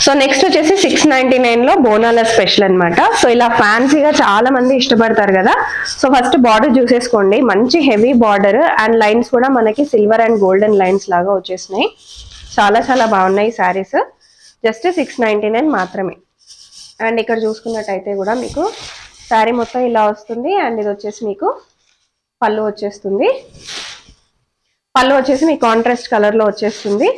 so next వచ్చేసి six ninety nine లో బోనాల స్పెషల్ అన్నమాట సో ఇలా ఫ్యాన్సీగా చాలా మంది ఇష్టపడతారు కదా సో ఫస్ట్ బార్డర్ చూసేసుకోండి మంచి హెవీ బార్డర్ అండ్ లైన్స్ కూడా మనకి సిల్వర్ అండ్ గోల్డెన్ లైన్స్ లాగా వచ్చేసినాయి చాలా చాలా బాగున్నాయి sarees just six ninety nine మాత్రమే అండ్ ఇక్కడ చూసుకున్నట్టయితే కూడా మీకు శారీ మొత్తం ఇలా వస్తుంది అండ్ ఇది వచ్చేసి మీకు పళ్ళు వచ్చేస్తుంది పళ్ళు వచ్చేసి మీకు కాంట్రాస్ట్ కలర్ లో వచ్చేస్తుంది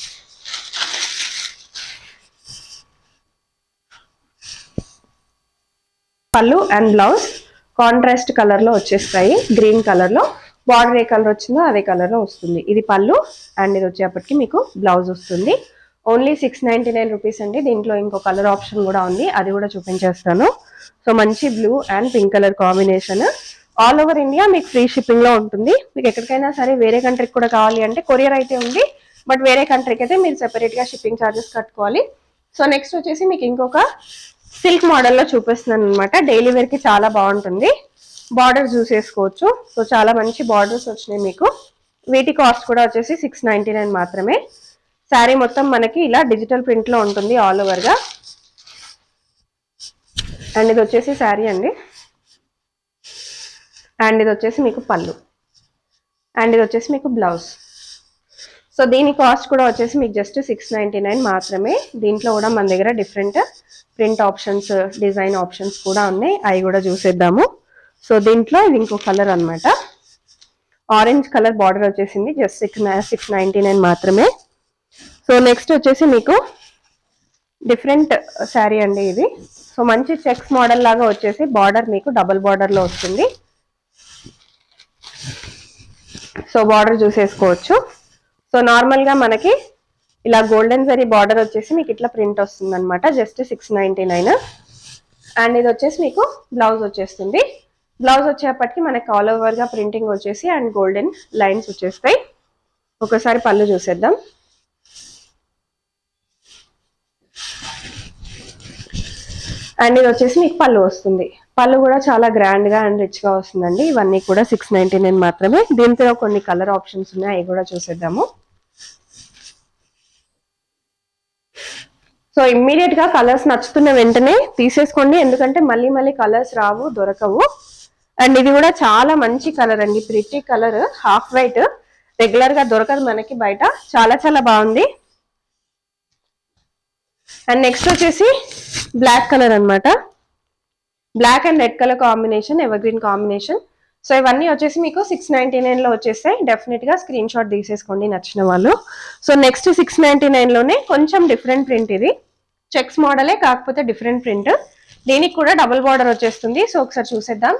పళ్ళు అండ్ బ్లౌజ్ కాంట్రాస్ట్ కలర్ లో వచ్చేస్తాయి గ్రీన్ కలర్ లో బార్డర్ ఏ కలర్ వచ్చిందో అదే కలర్ లో వస్తుంది ఇది పళ్ళు అండ్ ఇది వచ్చేప్పటికి మీకు బ్లౌజ్ వస్తుంది only six ninety nine rupees అండి దీంట్లో ఇంకో కలర్ ఆప్షన్ కూడా ఉంది అది కూడా చూపించేస్తాను సో మంచి blue and pink colour combination all over India మీకు ఫ్రీ షిప్పింగ్ లో ఉంటుంది మీకు ఎక్కడికైనా సరే వేరే కంట్రీకి కూడా కావాలి అంటే కొరియర్ అయితే ఉంది బట్ వేరే కంట్రీకి అయితే మీరు సెపరేట్ గా షిప్పింగ్ ఛార్జెస్ కట్టుకోవాలి సో నెక్స్ట్ వచ్చేసి మీకు ఇంకొక సిల్క్ మోడల్లో చూపిస్తున్నాను అనమాట డైలీ వేర్ కి చాలా బాగుంటుంది బార్డర్ చూసేసుకోవచ్చు సో చాలా మంచి బార్డర్స్ వచ్చినాయి మీకు వీటి కాస్ట్ కూడా వచ్చేసి సిక్స్ నైన్టీ నైన్ మాత్రమే శారీ మొత్తం మనకి ఇలా డిజిటల్ ప్రింట్ లో ఉంటుంది ఆల్ ఓవర్ గా అండ్ ఇది వచ్చేసి శారీ అండి అండ్ ఇది వచ్చేసి మీకు పళ్ళు అండ్ ఇది వచ్చేసి మీకు బ్లౌజ్ సో దీని కాస్ట్ కూడా వచ్చేసి మీకు జస్ట్ సిక్స్ నైంటీ నైన్ మాత్రమే దీంట్లో కూడా మన దగ్గర different print options design options కూడా ఉన్నాయి అవి కూడా చూసేద్దాము సో దీంట్లో ఇది ఇంకో కలర్ అన్నమాట ఆరెంజ్ కలర్ బార్డర్ వచ్చేసింది just six six ninety nine మాత్రమే సో నెక్స్ట్ వచ్చేసి మీకు డిఫరెంట్ శారీ అండి ఇది సో మంచి చెక్స్ మోడల్ లాగా వచ్చేసి బార్డర్ మీకు డబుల్ బార్డర్ లో వస్తుంది సో బార్డర్ చూసేసుకోవచ్చు సో నార్మల్ గా మనకి ఇలా గోల్డెన్ జరీ బార్డర్ వచ్చేసి మీకు ఇట్లా ప్రింట్ వస్తుంది అనమాట just six ninety nine and ఇది వచ్చేసి మీకు బ్లౌజ్ వచ్చేస్తుంది బ్లౌజ్ వచ్చేప్పటికి మనకి ఆల్ ఓవర్ గా ప్రింటింగ్ వచ్చేసి అండ్ గోల్డెన్ లైన్స్ వచ్చేస్తాయి ఒకసారి పళ్ళు చూసేద్దాం అండ్ ఇది వచ్చేసి మీకు పళ్ళు వస్తుంది పళ్ళు కూడా చాలా గ్రాండ్ గా అండ్ రిచ్ గా వస్తుందండి ఇవన్నీ కూడా సిక్స్ నైన్టీ నైన్ మాత్రమే దీంట్లో కొన్ని కలర్ ఆప్షన్స్ ఉన్నాయి అవి కూడా చూసేద్దాము సో ఇమ్మీడియట్ గా కలర్స్ నచ్చుతున్న వెంటనే తీసేసుకోండి ఎందుకంటే మళ్ళీ మళ్ళీ కలర్స్ రావు దొరకవు అండ్ ఇది కూడా చాలా మంచి కలర్ అండి pretty colour half white regular గా దొరకదు మనకి బయట చాలా చాలా బాగుంది అండ్ నెక్స్ట్ వచ్చేసి బ్లాక్ కలర్ అన్నమాట black and red colour combination evergreen combination so ఇవన్నీ వచ్చేసి మీకు సిక్స్ నైన్టీ నైన్ లో వచ్చేస్తాయి డెఫినెట్ గా స్క్రీన్ షాట్ తీసేసుకోండి నచ్చిన వాళ్ళు so next six ninety nine లోనే కొంచెం డిఫరెంట్ ప్రింట్ ఇది చెక్స్ మోడలే కాకపోతే డిఫరెంట్ ప్రింట్ దీనికి కూడా డబుల్ బార్డర్ వచ్చేస్తుంది సో ఒకసారి చూసేద్దాం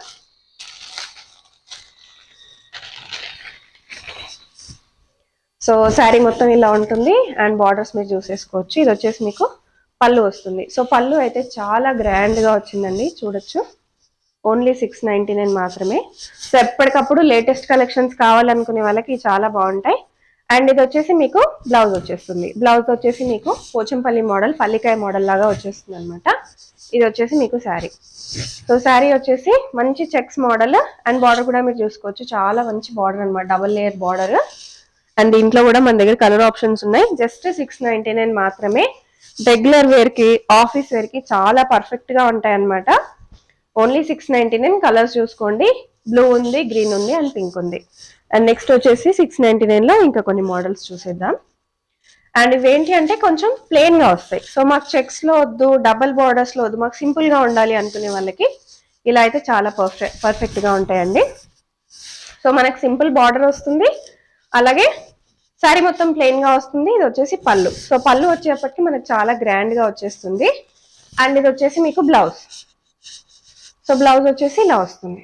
సో శారీ మొత్తం ఇలా ఉంటుంది అండ్ బార్డర్స్ మీరు చూసేసుకోవచ్చు ఇది వచ్చేసి మీకు పళ్ళు వస్తుంది సో పళ్ళు అయితే చాలా గ్రాండ్ గా వచ్చిందండి చూడొచ్చు ఓన్లీ సిక్స్ నైన్టీ నైన్ మాత్రమే సో ఎప్పటికప్పుడు లేటెస్ట్ కలెక్షన్స్ కావాలనుకునే వాళ్ళకి ఇవి చాలా బాగుంటాయి అండ్ ఇది వచ్చేసి మీకు బ్లౌజ్ వచ్చేస్తుంది బ్లౌజ్ వచ్చేసి మీకు పోచంపల్లి మోడల్ పల్లికాయ మోడల్ లాగా వచ్చేస్తుంది అనమాట ఇది వచ్చేసి మీకు శారీ సో శారీ వచ్చేసి మంచి చెక్స్ మోడల్ అండ్ బార్డర్ కూడా మీరు చూసుకోవచ్చు చాలా మంచి బార్డర్ అనమాట డబుల్ లేయర్ బార్డర్ అండ్ దీంట్లో కూడా మన దగ్గర కలర్ ఆప్షన్స్ ఉన్నాయి జస్ట్ సిక్స్ నైన్టీ నైన్ మాత్రమే రెగ్యులర్ వేర్ కి ఆఫీస్ వేర్ కి చాలా పర్ఫెక్ట్ గా ఉంటాయి అన్నమాట only six ninety nine colours చూసుకోండి బ్లూ ఉంది గ్రీన్ ఉంది అండ్ పింక్ ఉంది అండ్ నెక్స్ట్ వచ్చేసి సిక్స్ నైన్టీ నైన్ లో ఇంకా కొన్ని మోడల్స్ చూసేద్దాం అండ్ ఇవేంటి అంటే కొంచెం ప్లెయిన్ గా వస్తాయి సో మాకు చెక్స్ లో వద్దు డబల్ బార్డర్స్ లో వద్దు మాకు సింపుల్ గా ఉండాలి అనుకునే వాళ్ళకి ఇలా అయితే చాలా పర్ఫెక్ట్ పర్ఫెక్ట్ గా ఉంటాయండి సో మనకి సింపుల్ బార్డర్ వస్తుంది అలాగే శారీ మొత్తం ప్లెయిన్ గా వస్తుంది ఇది వచ్చేసి పళ్ళు సో పళ్ళు వచ్చేప్పటికి మనకి చాలా గ్రాండ్ గా వచ్చేస్తుంది అండ్ ఇది వచ్చేసి మీకు బ్లౌజ్ సో బ్లౌజ్ వచ్చేసి ఇలా వస్తుంది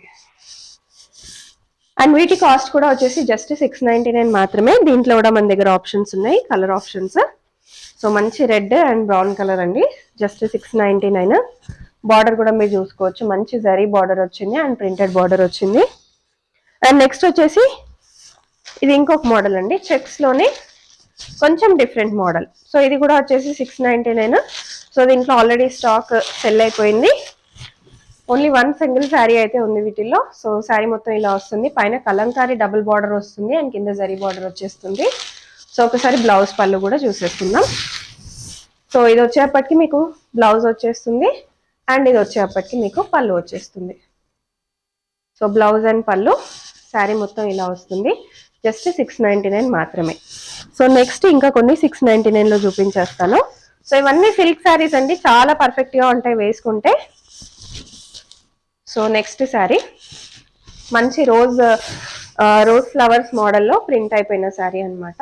అండ్ వీటి కాస్ట్ కూడా వచ్చేసి జస్ట్ సిక్స్ నైన్టీ నైన్ మాత్రమే దీంట్లో కూడా మన దగ్గర ఆప్షన్స్ ఉన్నాయి కలర్ ఆప్షన్స్ సో మంచి రెడ్ అండ్ బ్రౌన్ కలర్ అండి just six ninety nine border కూడా మీరు చూసుకోవచ్చు మంచి జరీ బార్డర్ వచ్చింది అండ్ ప్రింటెడ్ బార్డర్ వచ్చింది అండ్ నెక్స్ట్ వచ్చేసి ఇది ఇంకొక మోడల్ అండి చెక్స్ లోనే కొంచెం డిఫరెంట్ మోడల్ సో ఇది కూడా వచ్చేసి సిక్స్ నైన్టీ నైన్ సో దీంట్లో ఆల్రెడీ స్టాక్ సెల్ అయిపోయింది ఓన్లీ వన్ సింగిల్ శారీ అయితే ఉంది వీటిల్లో సో శారీ మొత్తం ఇలా వస్తుంది పైన కలంకారీ డబుల్ బార్డర్ వస్తుంది అండ్ కింద జరీ బార్డర్ వచ్చేస్తుంది సో ఒకసారి బ్లౌజ్ పళ్ళు కూడా చూసేసుకుందాం సో ఇది వచ్చేప్పటికి మీకు బ్లౌజ్ వచ్చేస్తుంది అండ్ ఇది వచ్చేప్పటికి మీకు పళ్ళు వచ్చేస్తుంది సో బ్లౌజ్ అండ్ పళ్ళు శారీ మొత్తం ఇలా వస్తుంది జస్ట్ సిక్స్ నైంటీ నైన్ మాత్రమే సో నెక్స్ట్ ఇంకా కొన్ని సిక్స్ నైంటీ నైన్లో చూపించేస్తాను సో ఇవన్నీ సిల్క్ శారీస్ అండి చాలా పర్ఫెక్ట్గా ఉంటాయి వేసుకుంటే సో నెక్స్ట్ శారీ మంచి రోజ్ ఆ, రోజ్ ఫ్లవర్స్ మోడల్లో ప్రింట్ అయిపోయిన శారీ అన్నమాట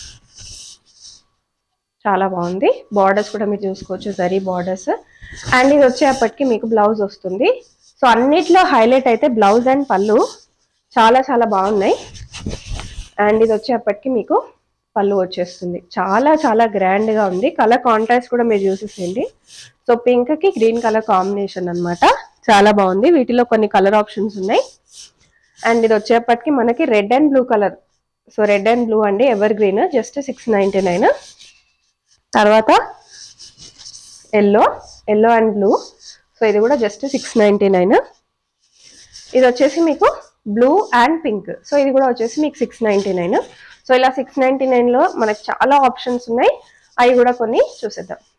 చాలా బాగుంది బార్డర్స్ కూడా మీరు చూసుకోవచ్చు జరీ బార్డర్స్ అండ్ ఇది వచ్చేప్పటికి మీకు బ్లౌజ్ వస్తుంది సో అన్నిట్లో హైలైట్ అయితే బ్లౌజ్ అండ్ పళ్ళు చాలా చాలా బాగున్నాయి అండ్ ఇది వచ్చేప్పటికి మీకు పళ్ళు వచ్చేస్తుంది చాలా చాలా grand గా ఉంది కలర్ కాంట్రాస్ట్ కూడా మీరు చూసేసేయండి సో పింక్ కి గ్రీన్ కలర్ కాంబినేషన్ అన్నమాట చాలా బాగుంది వీటిలో కొన్ని కలర్ ఆప్షన్స్ ఉన్నాయి అండ్ ఇది వచ్చేప్పటికి మనకి red and blue colour so red and blue అండి evergreen just six ninety nine తర్వాత yellow yellow and blue so ఇది కూడా జస్ట్ సిక్స్ నైంటీ నైన్ ఇది వచ్చేసి మీకు బ్లూ అండ్ పింక్ సో ఇది కూడా వచ్చేసి మీకు సిక్స్ నైంటీ నైన్ సో ఇలా సిక్స్ నైంటీ నైన్లో మనకు చాలా ఆప్షన్స్ ఉన్నాయి అవి కూడా కొన్ని చూసేద్దాం